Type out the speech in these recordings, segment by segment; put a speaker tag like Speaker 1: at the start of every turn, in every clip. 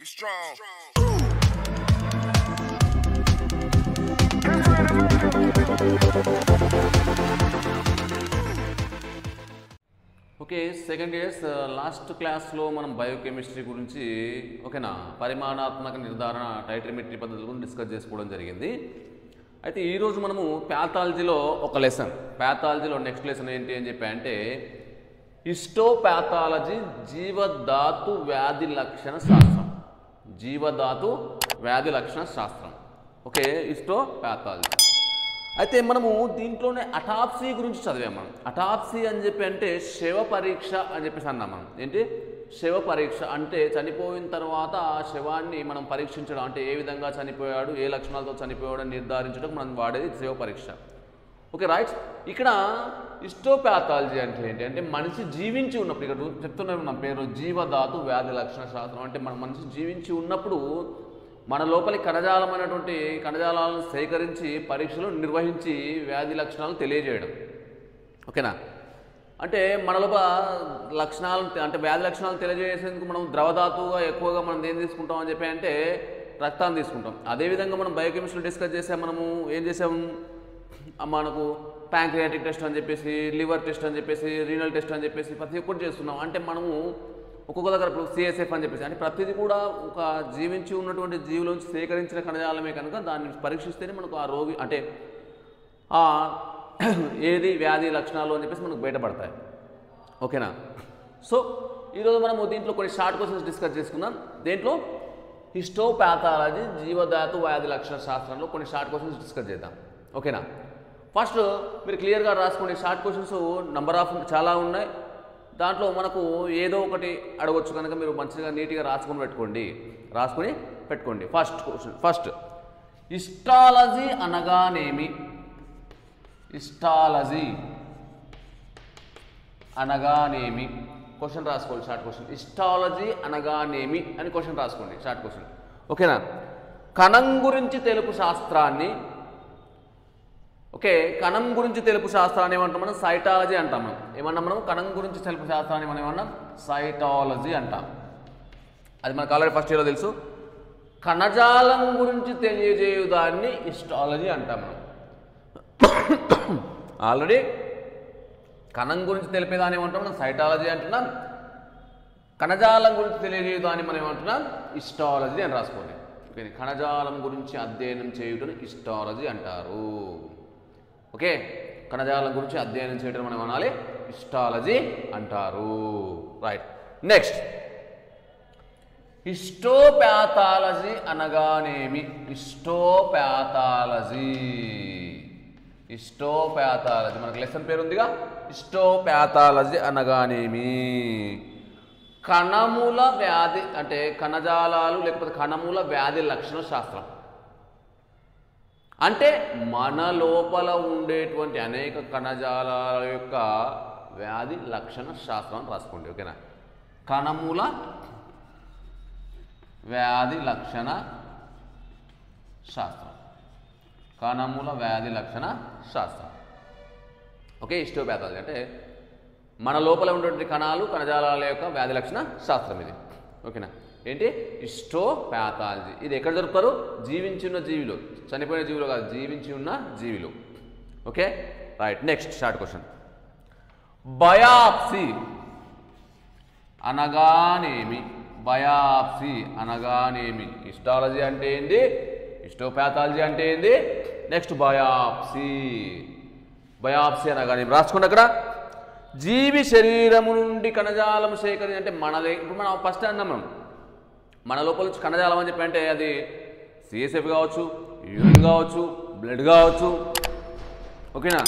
Speaker 1: strong.
Speaker 2: Okay second years last క్లాస్లో మనం biochemistry గురించి ఓకేనా పరిమాణాత్మక నిర్ధారణ టైట్రిమెట్రీ పద్ధతుల గురించి డిస్కస్ చేసుకోవడం జరిగింది అయితే ఈరోజు మనము ప్యాథాలజీలో ఒక లెసన్ ప్యాథాలజీలో నెక్స్ట్ లెసన్ ఏంటి అని చెప్పి అంటే హిస్టోపాథాలజీ జీవధాతు వ్యాధి లక్షణ శాస్త్రం జీవధాతు వ్యాధి లక్షణ శాస్త్రం ఓకే హిస్టోపాథాలజీ అయితే మనము దీంట్లోనే అటాప్సీ గురించి చదివాం మనం అటాప్సీ అని చెప్పి అంటే శవ పరీక్ష అని చెప్పేసి అన్నాం మనం ఏంటి శవ పరీక్ష అంటే చనిపోయిన తర్వాత ఆ శవాన్ని మనం పరీక్షించడం అంటే ఏ విధంగా చనిపోయాడు ఏ లక్షణాలతో చనిపోయాడు అని నిర్ధారించడం మనం వాడేది శవ పరీక్ష ఓకే రైట్ ఇక్కడ ఇస్టోపాథాలజీ అంటే ఏంటి అంటే మనిషి జీవించి ఉన్నప్పుడు ఇక్కడ చెప్తున్నాం నా పేరు జీవధాతు వ్యాధి లక్షణ శాస్త్రం అంటే మన మనిషి జీవించి ఉన్నప్పుడు మన లోపలి కణజాలమైనటువంటి కణజాలాలను సేకరించి పరీక్షలు నిర్వహించి వ్యాధి లక్షణాలను తెలియజేయడం ఓకేనా అంటే మన లోపల లక్షణాలను అంటే వ్యాధి లక్షణాలను తెలియజేసేందుకు మనం ద్రవధాతువుగా ఎక్కువగా మనం ఏం తీసుకుంటాం అని చెప్పి అంటే రక్తాన్ని తీసుకుంటాం అదేవిధంగా మనం బయోకెమిస్ట్రీ డిస్కస్ చేసాం మనము ఏం చేసాం ఆ మనకు ప్యాంక్రియాటిక్ టెస్ట్ అని చెప్పేసి లివర్ టెస్ట్ అని చెప్పేసి రీనల్ టెస్ట్ అని చెప్పేసి ప్రతి ఒక్కటి చేస్తున్నాం అంటే మనము ఒక్కొక్క దగ్గర ఇప్పుడు సిఎస్ఎఫ్ అని చెప్పేసి అంటే ప్రతిదీ కూడా ఒక జీవించి ఉన్నటువంటి జీవుల నుంచి సేకరించిన కణజాలమే కనుక దాన్ని పరీక్షిస్తేనే మనకు ఆ రోగి అంటే ఆ ఏది వ్యాధి లక్షణాలు అని చెప్పేసి మనకు బయటపడతాయి ఓకేనా సో ఈరోజు మనము దీంట్లో కొన్ని షార్ట్ క్వశ్చన్స్ డిస్కస్ చేసుకుందాం దేంట్లో హిస్టోపాథాలజీ జీవధాతు వ్యాధి లక్షణ శాస్త్రంలో కొన్ని షార్ట్ క్వశ్చన్స్ డిస్కస్ చేద్దాం ఓకేనా ఫస్ట్ మీరు క్లియర్గా రాసుకోండి షార్ట్ క్వశ్చన్స్ నంబర్ ఆఫ్ చాలా ఉన్నాయి దాంట్లో మనకు ఏదో ఒకటి అడగొచ్చు కనుక మీరు మంచిగా నీట్గా రాసుకొని పెట్టుకోండి రాసుకొని పెట్టుకోండి ఫస్ట్ క్వశ్చన్ ఫస్ట్ హిస్టాలజీ అనగానేమి హిస్టాలజీ అనగానేమి క్వశ్చన్ రాసుకోండి షార్ట్ క్వశ్చన్ హిస్టాలజీ అనగానేమి అని క్వశ్చన్ రాసుకోండి షార్ట్ క్వశ్చన్ ఓకేనా కణం గురించి తెలుపు శాస్త్రాన్ని ఓకే కణం గురించి తెలుపు శాస్త్రాన్ని ఏమంటాం మనం సైటాలజీ అంటాం మనం ఏమన్నాం మనం కణం గురించి తెలుపు శాస్త్రాన్ని మనం ఏమన్నాం సైటాలజీ అంటాం అది మనకు ఆల్రెడీ ఫస్ట్ ఇయర్లో తెలుసు కణజాలం గురించి తెలియజేయు దాన్ని హిస్టాలజీ అంటాం మనం ఆల్రెడీ కణం గురించి తెలిపేదాన్ని ఏమంటాం మనం సైటాలజీ అంటున్నాం కణజాలం గురించి తెలియజేయు దాన్ని మనం ఏమంటున్నాం హిస్టాలజీ అని రాసుకోండి ఓకే కణజాలం గురించి అధ్యయనం చేయుటను హిస్టాలజీ అంటారు ఓకే కణజాలం గురించి అధ్యయనం చేయడం మనం అనాలి హిస్టాలజీ అంటారు రైట్ నెక్స్ట్ హిస్టోపాథాలజీ అనగానేమి హిస్టోపాథాలజీ హిస్టోపాథాలజీ మనకు లెసన్ పేరు ఉందిగా హిస్టోపాథాలజీ అనగానేమి కణముల వ్యాధి అంటే కణజాలాలు లేకపోతే కణముల వ్యాధి లక్షణ శాస్త్రం అంటే మన లోపల ఉండేటువంటి అనేక కణజాలాల యొక్క వ్యాధి లక్షణ శాస్త్రం అని రాసుకోండి ఓకేనా కణముల వ్యాధి లక్షణ శాస్త్రం కణముల వ్యాధి లక్షణ శాస్త్రం ఓకే హిస్టోపాథాలజీ అంటే మన లోపల ఉన్నటువంటి కణాలు కణజాలాల యొక్క వ్యాధి లక్షణ శాస్త్రం ఇది ఓకేనా ఏంటి హిస్టోపాథాలజీ ఇది ఎక్కడ దొరుకుతారు జీవించి ఉన్న జీవిలో చనిపోయిన జీవిలో కాదు జీవించి ఉన్న జీవిలో okay right next short question biopsy అనగానేమి బయాప్సీ అనగానేమి హిస్టాలజీ అంటే ఏంది హిస్టోపాథాలజీ అంటే ఏంది నెక్స్ట్ బయాప్సీ బయాప్సీ అనగానేమి రాసుకోండి అక్కడ జీవి శరీరము నుండి కణజాలం సేకరి అంటే మనదే ఇప్పుడు మనం ఫస్ట్ అన్నాం మనం మన లోపల నుంచి కణజాలం అని చెప్పి అంటే అది సిఎస్ఎఫ్ కావచ్చు యూరిన్ కావచ్చు బ్లడ్ కావచ్చు ఓకేనా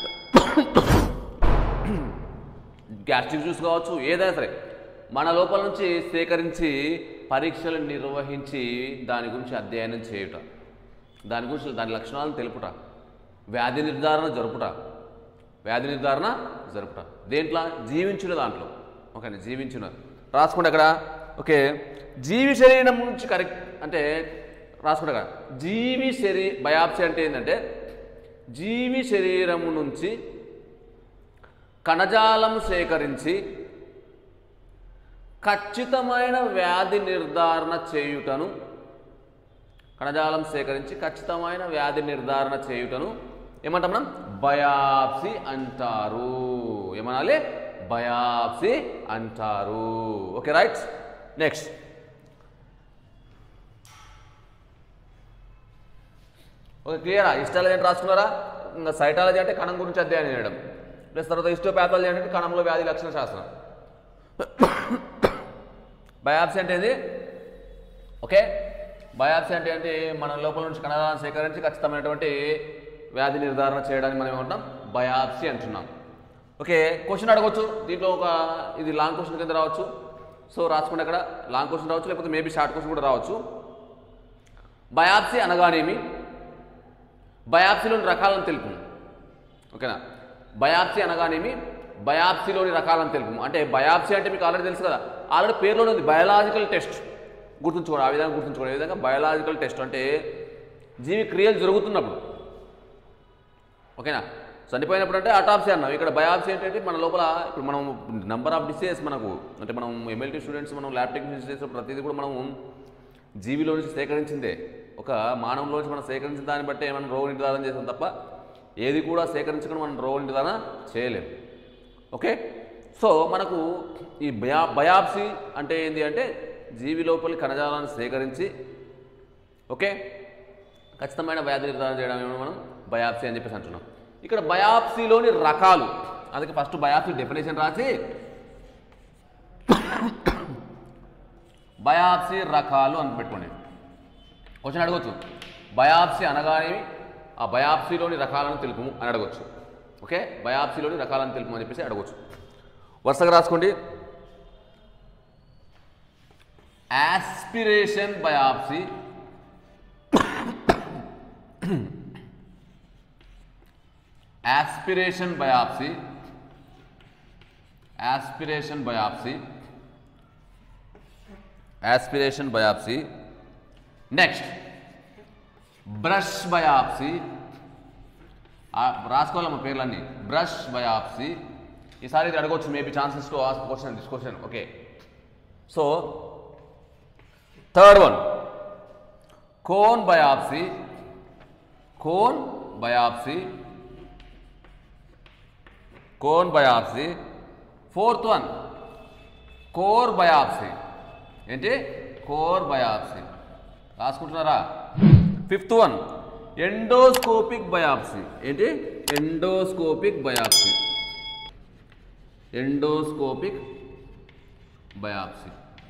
Speaker 2: గ్యాస్ట్రిక్ జ్యూస్ కావచ్చు ఏదైనా సరే మన లోపల నుంచి సేకరించి పరీక్షలు నిర్వహించి దాని గురించి అధ్యయనం చేయుట దాని గురించి దాని లక్షణాలను తెలుపుట వ్యాధి నిర్ధారణ జరుపుట వ్యాధి నిర్ధారణ జరుపుట దేంట్లో జీవించిన దాంట్లో ఓకేనా జీవించిన రాసుకోండి అక్కడ ఓకే జీవి శరీరం నుంచి కరెక్ట్ అంటే రాసుకోండి అక్కడ జీవి శరీ బయాప్సీ అంటే ఏంటంటే జీవి శరీరము నుంచి కణజాలము సేకరించి ఖచ్చితమైన వ్యాధి నిర్ధారణ చేయుటను కణజాలం సేకరించి ఖచ్చితమైన వ్యాధి నిర్ధారణ చేయుటను ఏమంటాం మనం బయాప్సీ అంటారు ఏమనాలి బయాప్సీ అంటారు ఓకే రైట్ నెక్స్ట్ ఓకే క్లియరా హిస్టాలజీ అంటే రాసుకున్నారా ఇంకా సైటాలజీ అంటే కణం గురించి అధ్యయనం చేయడం ప్లస్ తర్వాత హిస్టోపాథాలజీ అంటే కణంలో వ్యాధి లక్షణ శాస్త్రం బయాప్సీ అంటే ఏంది ఓకే బయాప్సీ అంటే ఏంటి మన లోపల నుంచి కణాలను సేకరించి ఖచ్చితమైనటువంటి వ్యాధి నిర్ధారణ చేయడానికి మనం ఏమంటాం బయాప్సీ అంటున్నాం ఓకే క్వశ్చన్ అడగవచ్చు దీంట్లో ఒక ఇది లాంగ్ క్వశ్చన్ కింద రావచ్చు సో రాసుకుంటే అక్కడ లాంగ్ క్వశ్చన్ రావచ్చు లేకపోతే మేబీ షార్ట్ క్వశ్చన్ కూడా రావచ్చు బయాప్సీ అనగానేమి బయాప్సీలోని రకాలను తెలుపు ఓకేనా బయాప్సీ అనగానేమి బయాప్సీలోని రకాలను తెలుపు అంటే బయాప్సీ అంటే మీకు ఆల్రెడీ తెలుసు కదా ఆల్రెడీ పేరులోనే ఉంది బయలాజికల్ టెస్ట్ గుర్తుంచుకోండి ఆ విధంగా గుర్తుంచుకోండి ఏ విధంగా బయలాజికల్ టెస్ట్ అంటే జీవి క్రియలు జరుగుతున్నప్పుడు ఓకేనా చనిపోయినప్పుడు అంటే అటాప్సీ అన్నాం ఇక్కడ బయాప్సీ ఏంటంటే మన లోపల ఇప్పుడు మనం నెంబర్ ఆఫ్ డిసీజెస్ మనకు అంటే మనం ఎంఎల్టీ స్టూడెంట్స్ మనం ల్యాబ్ టెక్నీషియన్స్ చేసిన ప్రతిదీ కూడా మనం జీవిలో నుంచి సేకరించిందే ఒక మానవులో నుంచి మనం సేకరించిన దాన్ని బట్టి మనం రోగ నిర్ధారణ చేసాం తప్ప ఏది కూడా సేకరించకుండా మనం రోగ నిర్ధారణ చేయలేం ఓకే సో మనకు ఈ బయా బయాప్సీ అంటే ఏంటి అంటే జీవి లోపలి కణజాలాన్ని సేకరించి ఓకే ఖచ్చితమైన వ్యాధి నిర్ధారణ చేయడం ఏమో మనం బయాప్సీ అని చెప్పేసి అంటున్నాం ఇక్కడ బయాప్సీలోని రకాలు అందుకే ఫస్ట్ బయాప్సీ డెఫినేషన్ రాసి బయాప్సీ రకాలు అని పెట్టుకోండి క్వశ్చన్ అడగచ్చు బయాప్సీ అనగానే ఆ బయాప్సీలోని రకాలను తెలుపు అని అడగచ్చు ఓకే బయాప్సీలోని రకాలను తెలుపు అని చెప్పేసి అడగచ్చు వరుసగా రాసుకోండి aspiration biopsy aspiration biopsy aspiration biopsy aspiration biopsy next brush biopsy రాసుకోవాలమ్మ పేర్లన్నీ బ్రష్ బయాప్సీ ఈసారి ఇది అడగవచ్చు maybe chances to ask question this question okay so third one cone biopsy cone biopsy cone biopsy fourth one core biopsy ఏంటి core biopsy రాసుకుంటున్నారా fifth one endoscopic biopsy ఏంటి endoscopic biopsy endoscopic biopsy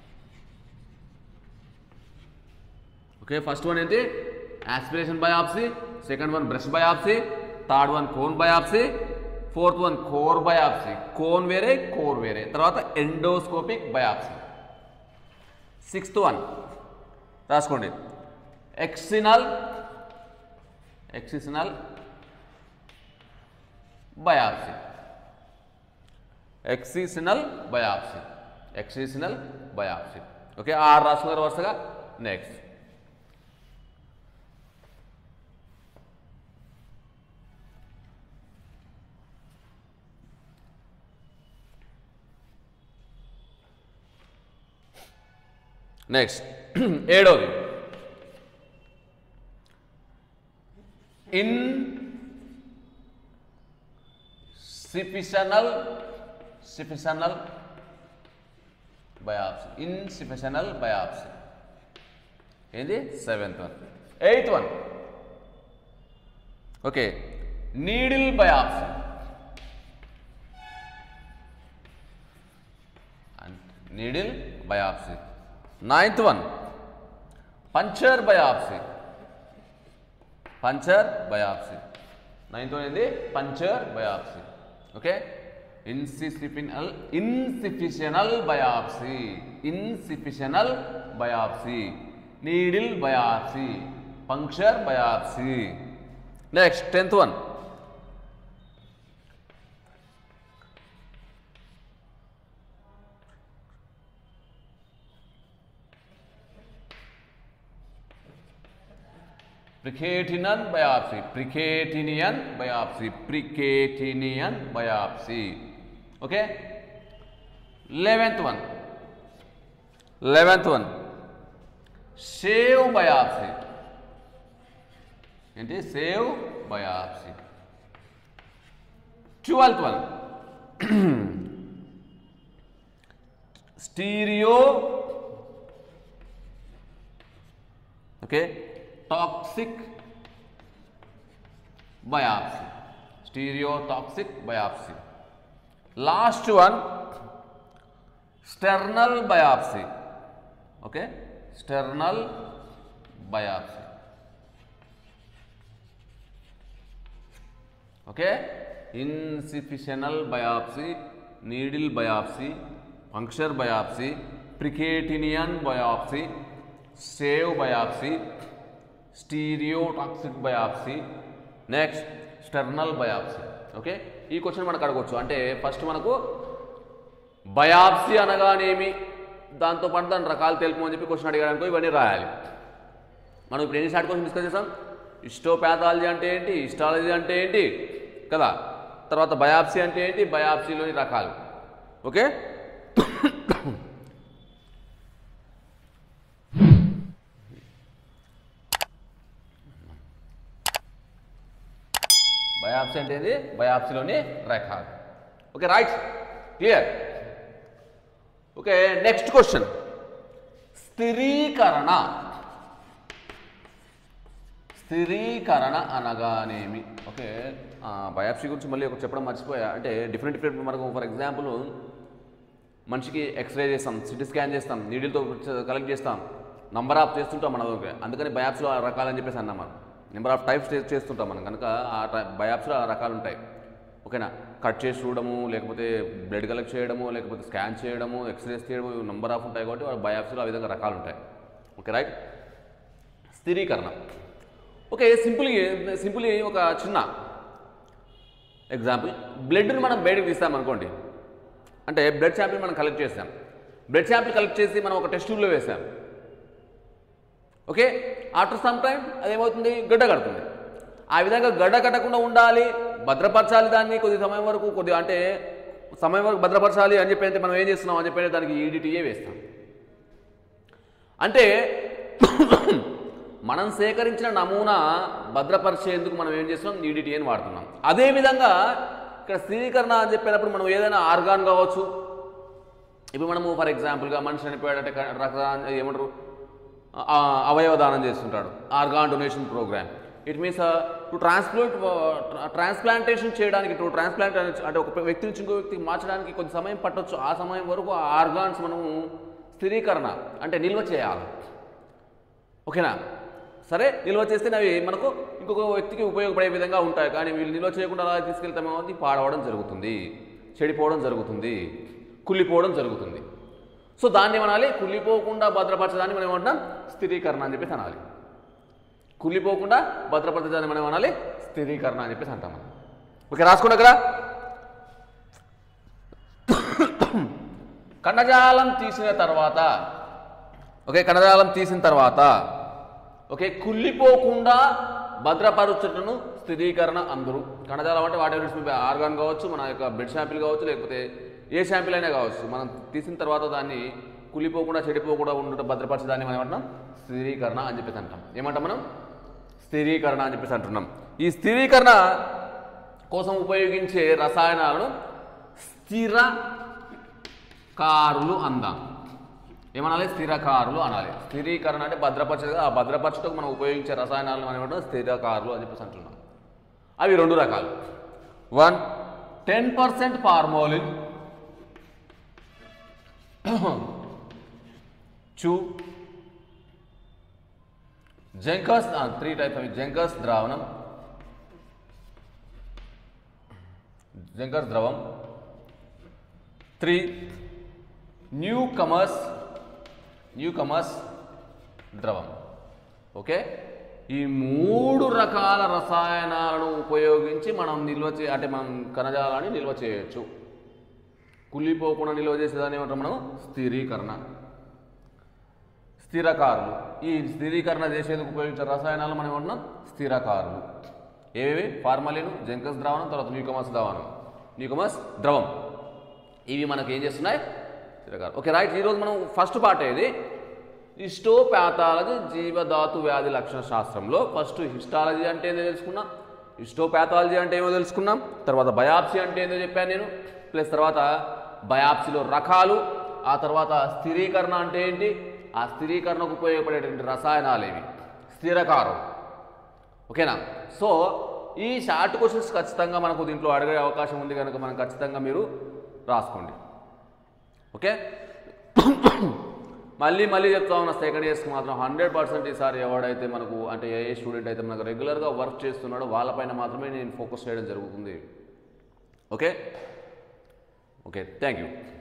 Speaker 2: okay first one ఏంటి aspiration biopsy second one brush biopsy third one cone biopsy fourth one core biopsy cone వేరే core వేరే తర్వాత endoscopic biopsy sixth one రాసుకోండి excisional excisional biopsy excisional biopsy excisional biopsy okay ఆరు రాసుకున్నారు వరుసగా next next ఏడోది incisional incisional biopsy incisional biopsy ఏంది seventh one eighth one okay needle biopsy needle biopsy ninth one puncture biopsy puncture biopsy ninth one ఏంది puncture biopsy okay incisional incisional biopsy incisional biopsy needle biopsy puncture biopsy next tenth one percutaneous biopsy percutaneous biopsy percutaneous biopsy okay eleventh one eleventh one shave biopsy ఏంటి shave biopsy twelfth one stereo okay tactic biopsy stereotactic biopsy last one sternal biopsy okay sternal biopsy okay incisional biopsy needle biopsy puncture biopsy percutaneous biopsy shave biopsy stereotactic biopsy next sternal biopsy okay ఈ question మనకు అడగవచ్చు అంటే first మనకు biopsy అనగానేమి దాంతో పాటు దాని రకాలు తెలుపమని చెప్పి క్వశ్చన్ అడిగాడనుకో ఇవన్నీ రాయాలి మనం ఇప్పుడు ఎన్ని స్టార్ట్ క్వశ్చన్ డిస్కస్ చేసాం ఇస్టోపాథాలజీ అంటే ఏంటి హిస్టాలజీ అంటే ఏంటి కదా తర్వాత బయాప్సీ అంటే ఏంటి బయాప్సీలోని రకాలు ఓకే బయాప్సీ అంటే ఏంది బయాప్సీలోని రకాలు okay right clear okay next question స్థిరీకరణ స్థిరీకరణ అనగానేమి ఓకే బయాప్సీ గురించి మళ్ళీ ఒకటి చెప్పడం మర్చిపోయా అంటే డిఫరెంట్ డిఫరెంట్ మనకు ఫర్ ఎగ్జాంపుల్ మనిషికి ఎక్స్రే చేస్తాం సిటీ స్కాన్ చేస్తాం నీడిల్తో కలెక్ట్ చేస్తాం నంబర్ ఆఫ్ చేస్తుంటాం మనం అందుకని బయాప్సీలో రకాలని చెప్పేసి అన్నాం మనం నెంబర్ ఆఫ్ టైప్స్ చేస్తుంటాం మనం కనుక ఆ బయాప్సీలో ఆ రకాలు ఉంటాయి ఓకేనా కట్ చేసి చూడడము లేకపోతే బ్లడ్ కలెక్ట్ చేయడము లేకపోతే స్కాన్ చేయడము ఎక్స్రేస్ చేయడము నంబర్ ఆఫ్ ఉంటాయి కాబట్టి వాళ్ళ బయాప్సీలో ఆ విధంగా రకాలు ఉంటాయి ఓకే రైట్ స్థిరీకరణ ఓకే సింపుల్గా సింపుల్లీ ఒక చిన్న ఎగ్జాంపుల్ బ్లడ్ని మనం బయటకు తీస్తాం అనుకోండి అంటే బ్లడ్ శాంపిల్ మనం కలెక్ట్ చేస్తాం బ్లడ్ శాంపిల్ కలెక్ట్ చేసి మనం ఒక టెస్ట్ ట్యూబ్లో వేసాం ఓకే ఆఫ్టర్ సమ్ టైం అదేమవుతుంది గడ్డ కడుతుంది ఆ విధంగా గడ్డ కట్టకుండా ఉండాలి భద్రపరచాలి దాన్ని కొద్ది సమయం వరకు కొద్ది అంటే సమయం వరకు భద్రపరచాలి అని చెప్పి అంటే మనం ఏం చేస్తున్నాం అని చెప్పి దానికి ఈడిటీఏ వేస్తాం అంటే మనం సేకరించిన నమూనా భద్రపరిచేందుకు మనం ఏం చేస్తున్నాం ఈడిటీఏని వాడుతున్నాం అదేవిధంగా ఇక్కడ స్థిరీకరణ అని చెప్పినప్పుడు మనం ఏదైనా ఆర్గాన్ కావచ్చు ఇప్పుడు మనము ఫర్ ఎగ్జాంపుల్గా మనిషి చనిపోయాడంటే క- రక్త ఏమంటారు ఆ, అవయవ దానం చేస్తుంటాడు organ donation program it means to transplant transplantation చేయడానికి టు ట్రాన్స్ప్లాంట్ అంటే ఒక వ్యక్తి నుంచి ఇంకో వ్యక్తికి మార్చడానికి కొంత సమయం పట్టొచ్చు ఆ సమయం వరకు ఆ ఆర్గాన్స్ మనము స్థిరీకరణ అంటే నిల్వ చేయాలి ఓకేనా సరే నిల్వ చేస్తే అవి మనకు ఇంకొక వ్యక్తికి ఉపయోగపడే విధంగా ఉంటాయి కానీ వీళ్ళు నిల్వ చేయకుండా అలా తీసుకెళ్తామేమో అది పాడవడం జరుగుతుంది చెడిపోవడం జరుగుతుంది కుళ్ళిపోవడం జరుగుతుంది సో దాన్ని ఏమనాలి కుళ్ళిపోకుండా భద్రపరచడాన్ని మనం ఏమంటాం స్థిరీకరణ అని చెప్పేసి అనాలి కుళ్ళిపోకుండా భద్రపరచడాన్ని మనం ఏమనాలి స్థిరీకరణ అని చెప్పేసి అంటాం మనం ఓకే రాసుకోండి అక్కడ కణజాలం తీసిన తర్వాత ఓకే కణజాలం తీసిన తర్వాత ఓకే కుళ్ళిపోకుండా భద్రపరచుటను స్థిరీకరణ అందరూ కణజాలం అంటే వాటి ఆర్గాన్ కావచ్చు మన యొక్క బ్లడ్ శాంపిల్ కావచ్చు లేకపోతే ఏ శాంపిల్ అయినా కావచ్చు మనం తీసిన తర్వాత దాన్ని కుళ్ళిపోకుండా చెడిపోకుండా ఉండటం భద్రపరచడాన్ని మనం ఏమంటున్నాం స్థిరీకరణ అని చెప్పేసి అంటాం ఏమంటాం మనం స్థిరీకరణ అని చెప్పేసి అంటున్నాం ఈ స్థిరీకరణ కోసం ఉపయోగించే రసాయనాలను స్థిర కారులు అందాం ఏమనాలి స్థిరకారులు అనాలి స్థిరీకరణ అంటే భద్రపరచదు ఆ భద్రపరచటకు మనం ఉపయోగించే రసాయనాలను మనం ఏమంటాం స్థిరకారులు అని చెప్పేసి అంటున్నాం అవి రెండు రకాలు one ten percent formalin two Zenker's three types అవి జంకస్ ద్రావణం జంకస్ ద్రవం three Newcomer's Newcomer's ద్రవం ఓకే ఈ మూడు రకాల రసాయనాలను ఉపయోగించి మనం నిల్వ చే అంటే మనం కణజాలాన్ని నిల్వ చేయొచ్చు కుళ్ళిపోకుండా నిల్వ చేసేదాన్ని ఏమంటాం మనం స్థిరీకరణ స్థిరకారులు ఈ స్థిరీకరణ చేసేందుకు ఉపయోగించే రసాయనాలు మనం ఏమంటున్నాం స్థిరకారులు ఏవేవి ఫార్మలిన్ జంకస్ ద్రావణం తర్వాత న్యూకమస్ ద్రావణం న్యూకమస్ ద్రవం ఇవి మనకు ఏం చేస్తున్నాయి స్థిరకారం ఓకే రైట్ ఈరోజు మనం ఫస్ట్ పార్ట్ ఏది హిస్టోపాథాలజీ జీవధాతు వ్యాధి లక్షణ శాస్త్రంలో ఫస్ట్ హిస్టాలజీ అంటే ఏందో తెలుసుకున్నాం హిస్టోపాథాలజీ అంటే ఏమో తెలుసుకున్నాం తర్వాత బయాప్సీ అంటే ఏందో చెప్పాను నేను ప్లస్ తర్వాత బయాప్సీలో రకాలు ఆ తర్వాత స్థిరీకరణ అంటే ఏంటి ఆ స్థిరీకరణకు ఉపయోగపడేటువంటి రసాయనాలు ఏవి స్థిరకారం ఓకేనా సో ఈ షార్ట్ క్వశ్చన్స్ ఖచ్చితంగా మనకు దీంట్లో అడిగే అవకాశం ఉంది కనుక మనం ఖచ్చితంగా మీరు రాసుకోండి ఓకే మళ్ళీ మళ్ళీ చెప్తా ఉన్నా సెకండ్ ఇయర్స్కి మాత్రం హండ్రెడ్ పర్సెంట్ ఈసారి ఎవడైతే మనకు అంటే ఏ ఏ స్టూడెంట్ అయితే మనకు రెగ్యులర్గా వర్క్ చేస్తున్నాడో వాళ్ళపైన మాత్రమే నేను ఫోకస్ చేయడం జరుగుతుంది ఓకే ఓకే థ్యాంక్ యూ